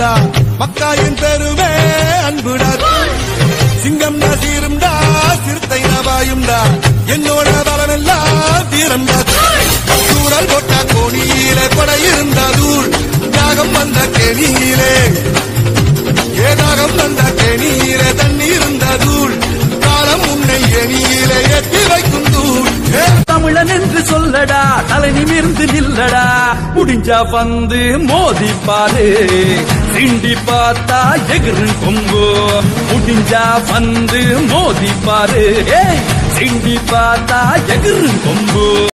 பாயும்டா மக்காயின் பெருமே அன்புடா சிங்கம்டா சீரும்டா சிறுத்தை பாயும்டா என்னோட பலமெல்லாம் வீரம்டா சூழல் போட்டா கோணியில கொடை இருந்தா தூள் தியாகம் வந்த கெணியிலே ஏதாகம் வந்த கெணியிலே தண்ணீர் இருந்த தூள் காலம் உன்னை எணியிலே ஏற்றி வைக்கும் தூள் ஏ தமிழன் என்று சொல்லடா தலை நிமிர்ந்து நில்லடா முடிஞ்சா வந்து மோதி பாரு சிண்டி பார்த்தா எகிரு கொம்பு முடிஞ்சா வந்து மோதி பாரு ஏய், சிண்டி பார்த்தா எகிரு கொம்பு